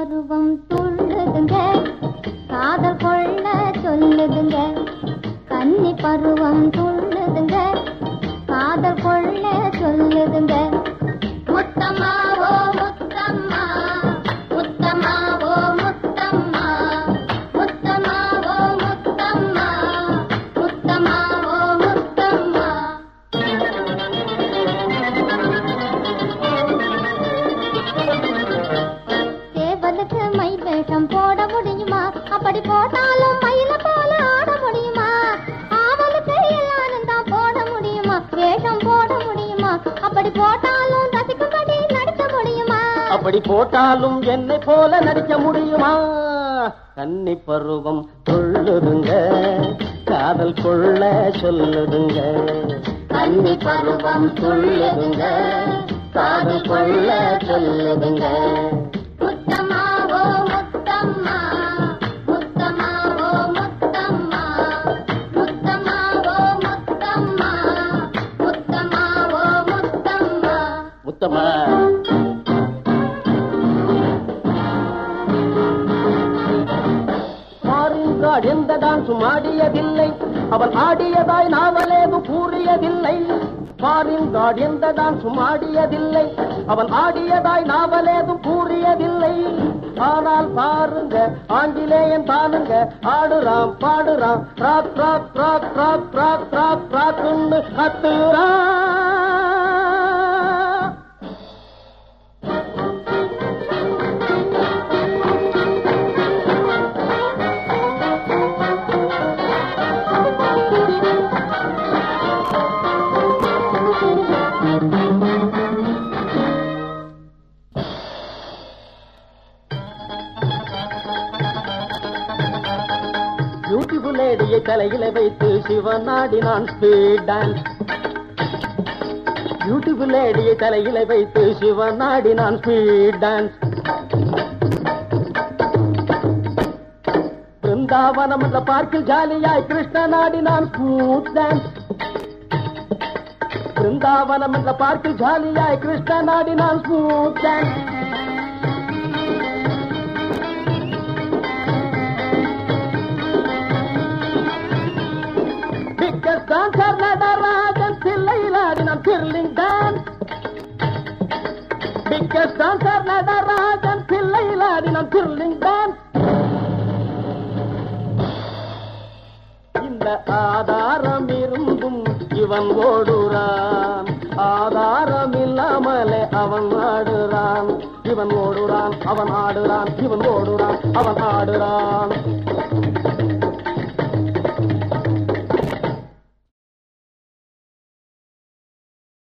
பருவம் துள்ளுதுங்க காதல் கொள்ள சொல்லுதுங்க கன்னி பருவம் துள்ளுதுங்க காதல் கொள்ள சொல்லுதுங்க முத்தம்மாவோ முத்தம்மா முத்தம்மாவோ முத்தம்மா முத்தம்மாவோ முத்தம்மா முத்தம்மாவோ முத்தம்மா சேவலுக்கு மை வேஷம் போட முடியுமா அப்படி போட்டாலும் மயில போல ஆட முடியுமா ஆவலுக்கு எல்லாரும் தான் போட முடியுமா வேஷம் போட முடியுமா அப்படி போட்டாலும் ரசிக்கும்படி நடத்த முடியுமா அப்படி போட்டாலும் என்னை போல நடிக்க முடியுமா கன்னி பருவம் கொள்ளுதுங்க காதல் கொள்ள சொல்லுதுங்க கன்னி பருவம் துள்ளுதுங்க காதல் கொள்ள சொல்லுதுங்க முத்தம்மாவோ முத்தம்மா முத்தம்மாவோ முத்தம்மா முத்தம்மாவோ முத்தம்மா முத்தம்மாவோ முத்தம்மா முத்தமா மாறுங்காட் எந்த டான்ஸும் ஆடியதில்லை அவன் ஆடியதாய் நாவலேது கூறியதில்லை மாறுங்காட் எந்த டான்ஸும் ஆடியதில்லை அவன் ஆடியதாய் நாவலேதும் கூறியதில்லை ஆனால் பாருங்க ஆங்கிலேயன் தானுங்க ஆடுறான் பாடுறான் rock rock rock rock rock rock ராக்குன்னு கத்துறான் பியூட்டிஃபுல் லேடியை தலையில வைத்து சிவன் ஆடினான் ஸ்பீட் டான்ஸ் பியூட்டிஃபுல் லேடியை தலையில வைத்து சிவன் ஆடினான் ஸ்பீட் டான்ஸ் பிருந்தாவனம் என்ற பார்க்கில் ஜாலியாய் கிருஷ்ணன் ஆடினான் ஸ்மூத் டான்ஸ் பிருந்தாவனம் என்ற பார்க்கில் ஜாலியாய் கிருஷ்ணன் ஆடினான் smooth dance bigger dancer Natarajan பிள்ளையில் ஆடினான் thrilling dance bigger dancer Natarajan பிள்ளையில் ஆடினான் திர்லிங் டான்ஸ் இந்த ஆதாரம் இருந்தும் இவன் ஓடுறான் ஆதாரம் இல்லாமலே அவன் ஆடுறான் இவன் ஓடுறான் அவன் ஆடுறான் இவன் ஓடுறான் அவன் ஆடுறான்